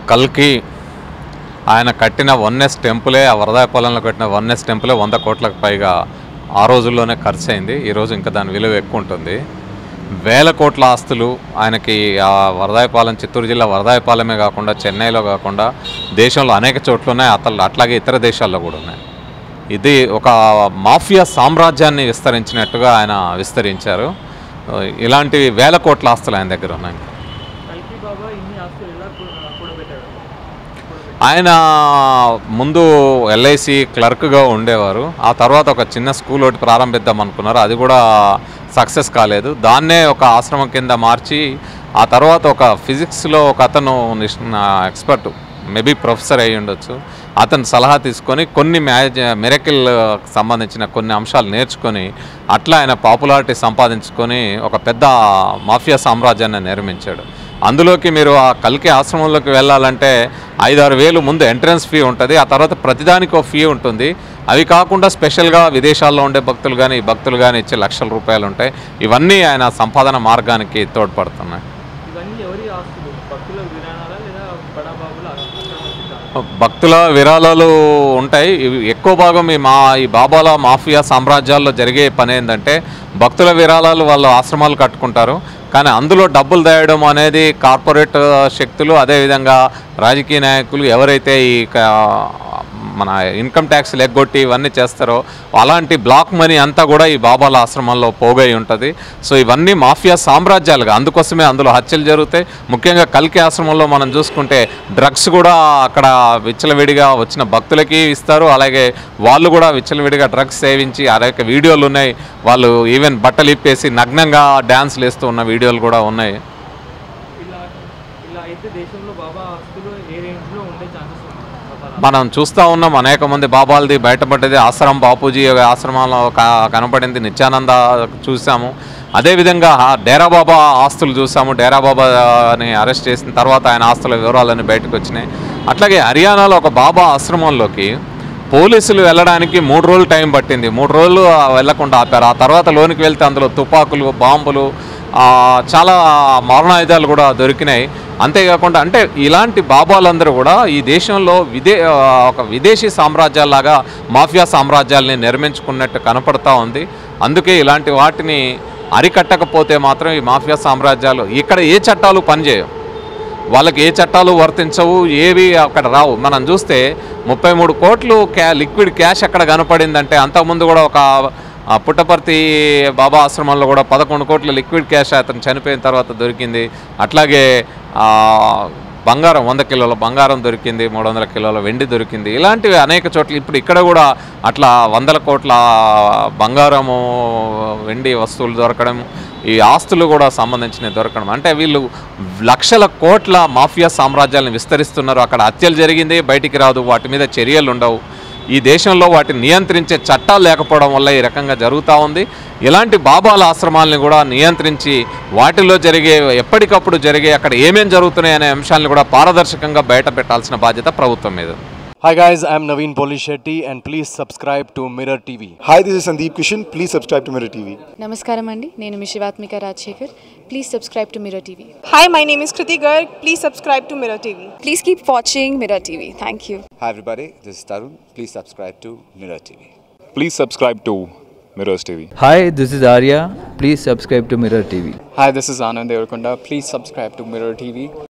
కల్కి ఆయన కట్టిన వన్నెస్ టెంపులే ఆ వరదాయపాలెంలో కట్టిన వన్నెస్ టెంపులే వంద కోట్లకు పైగా ఆ రోజుల్లోనే ఖర్చు అయింది ఈరోజు ఇంకా దాని విలువ ఎక్కువ ఉంటుంది వేల కోట్ల ఆస్తులు ఆయనకి ఆ వరదాయపాలెం చిత్తూరు జిల్లా వరదాయపాలెమే కాకుండా చెన్నైలో కాకుండా దేశంలో అనేక చోట్ల ఉన్నాయి అతను అట్లాగే ఇతర దేశాల్లో కూడా ఉన్నాయి ఇది ఒక మాఫియా సామ్రాజ్యాన్ని విస్తరించినట్టుగా ఆయన విస్తరించారు ఇలాంటివి వేల కోట్ల ఆస్తులు ఆయన దగ్గర ఉన్నాయి కల్కి బాబా ఇన్ని ఆస్తులు ఎలా కూ- కూడబెట్టాడు ఆయన ముందు ఎల్ఐసి క్లర్క్గా ఉండేవారు ఆ తర్వాత ఒక చిన్న స్కూల్ ఒకటి ప్రారంభిద్దాం అనుకున్నారు అది కూడా సక్సెస్ కాలేదు దాన్నే ఒక ఆశ్రమం కింద మార్చి ఆ తర్వాత ఒక ఫిజిక్స్లో ఒక అతను ఎక్స్పర్ట్ మేబీ ప్రొఫెసర్ అయి ఉండొచ్చు అతను సలహా తీసుకొని కొన్ని మ్యాజ్ మిరకిల్ సంబంధించిన కొన్ని అంశాలు నేర్చుకొని అట్లా ఆయన పాపులారిటీ సంపాదించుకొని ఒక పెద్ద మాఫియా సామ్రాజ్యాన్ని నిర్మించాడు అందులోకి మీరు ఆ కల్కి ఆశ్రమంలోకి వెళ్ళాలంటే ఐదారు వేలు ముందు ఎంట్రన్స్ ఫీ ఉంటుంది ఆ తర్వాత ప్రతిదానికి ఒక ఫీ ఉంటుంది అవి కాకుండా స్పెషల్గా విదేశాల్లో ఉండే భక్తులు కానీ భక్తులు కానీ ఇచ్చే లక్షల రూపాయలు ఉంటాయి ఇవన్నీ ఆయన సంపాదన మార్గానికి తోడ్పడుతున్నాయి ఇవన్నీ ఎవరి ఆస్తులు భక్తుల విరాణాలా లేదా బడాబాబుల ఆస్తులు భక్తుల విరాళాలు ఉంటాయి ఇవి ఎక్కువ భాగం ఈ మా ఈ బాబాల మాఫియా సామ్రాజ్యాల్లో జరిగే పని ఏంటంటే భక్తుల విరాళాలు వాళ్ళు ఆశ్రమాలు కట్టుకుంటారు కానీ అందులో డబ్బులు దాయడం అనేది కార్పొరేట్ శక్తులు అదేవిధంగా రాజకీయ నాయకులు ఎవరైతే ఈ క- మన ఇన్కమ్ ట్యాక్స్ ఎగ్గొట్టి ఇవన్నీ చేస్తారో అలాంటి బ్లాక్ మనీ అంతా కూడా ఈ బాబాల ఆశ్రమంలో పోగై ఉంటుంది సో ఇవన్నీ మాఫియా సామ్రాజ్యాలుగా అందుకోసమే అందులో హత్యలు జరుగుతాయి ముఖ్యంగా కల్కి ఆశ్రమంలో మనం చూసుకుంటే డ్రగ్స్ కూడా అక్కడ విచ్చలవిడిగా వచ్చిన భక్తులకి ఇస్తారు అలాగే వాళ్ళు కూడా విచ్చలవిడిగా డ్రగ్స్ సేవించి అనేక వీడియోలు ఉన్నాయి వాళ్ళు ఈవెన్ బట్టలు ఇప్పేసి నగ్నంగా డ్యాన్స్లు వేస్తూ ఉన్న వీడియోలు కూడా ఉన్నాయి ఇలా ఇలా అయితే దేశంలో బాబా ఆస్తులు ఏ రేంజ్లో ఉండే ఛాన్సెస్ ఉంది మనం చూస్తూ ఉన్నాం అనేక మంది బాబాలది బయటపడ్డది ఆశ్రమం బాపూజీ ఆశ్రమంలో క- కనపడింది నిత్యానంద చూసాము అదేవిధంగా ఆ డేరా బాబా ఆస్తులు చూసాము డేరా బాబాని అరెస్ట్ చేసిన తర్వాత ఆయన ఆస్తుల వివరాలన్నీ బయటకు వచ్చినాయి అట్లాగే హర్యానాలో ఒక బాబా ఆశ్రమంలోకి పోలీసులు వెళ్ళడానికి మూడు రోజులు టైం పట్టింది మూడు రోజులు వెళ్లకుండా ఆపారు ఆ తర్వాత లోనికి వెళ్తే అందులో తుపాకులు బాంబులు ఆ, చాలా మారణాయుధాలు కూడా దొరికినాయి అంతేకాకుండా అంటే ఇలాంటి బాబాలందరూ కూడా ఈ దేశంలో విదే ఆ, ఒక విదేశీ సామ్రాజ్యాల్లాగా మాఫియా సామ్రాజ్యాల్ని నిర్మించుకున్నట్టు కనపడతా ఉంది అందుకే ఇలాంటి వాటిని అరికట్టకపోతే మాత్రం ఈ మాఫియా సామ్రాజ్యాలు ఇక్కడ ఏ చట్టాలు పనిచేయవు వాళ్ళకి ఏ చట్టాలు వర్తించవు ఏవి అక్కడ రావు మనం చూస్తే ముప్పై మూడు కోట్లు క్యా లిక్విడ్ క్యాష్ అక్కడ కనపడిందంటే అంతకుముందు కూడా ఒక ఆ, పుట్టపర్తి బాబా ఆశ్రమంలో కూడా పదకొండు కోట్ల లిక్విడ్ క్యాష్ అతను చనిపోయిన తర్వాత దొరికింది అట్లాగే ఆ, బంగారం వంద కిలోల బంగారం దొరికింది మూడు వందల కిలోల వెండి దొరికింది ఇలాంటివి అనేక చోట్ల ఇప్పుడు ఇక్కడ కూడా అట్లా వందల కోట్ల బంగారము వెండి వస్తువులు దొరకడం ఈ ఆస్తులు కూడా సంబంధించినవి దొరకడం అంటే వీళ్ళు లక్షల కోట్ల మాఫియా సామ్రాజ్యాలను విస్తరిస్తున్నారు అక్కడ హత్యలు జరిగింది బయటికి రాదు వాటి మీద చర్యలు ఉండవు ఈ దేశంలో వాటిని నియంత్రించే చట్టాలు లేకపోవడం వల్ల ఈ రకంగా జరుగుతూ ఉంది ఇలాంటి బాబాల ఆశ్రమాలని కూడా నియంత్రించి వాటిలో జరిగే ఎప్పటికప్పుడు జరిగే అక్కడ ఏమేం జరుగుతున్నాయి అనే అంశాలను కూడా పారదర్శకంగా బయట పెట్టాల్సిన బాధ్యత ప్రభుత్వం మీద ఉంది. Hi guys, I'm Naveen Polishetty and please subscribe to Mirror TV. Hi, this is Sandeep Kishan. Please subscribe to Mirror TV. నమస్కారం అండి నేను మీ Shivathmika Rajasekhar please subscribe to Mirror TV Hi, my name is Kriti Garg. Please subscribe to Mirror TV. Please keep watching Mirror TV thank you Hi everybody, this is Tarun. Please subscribe to Mirror TV. Please subscribe to Mirrors TV. Hi, this is Arya. Please subscribe to Mirror TV. Hi, this is Anand Devarkonda. Please subscribe to Mirror TV.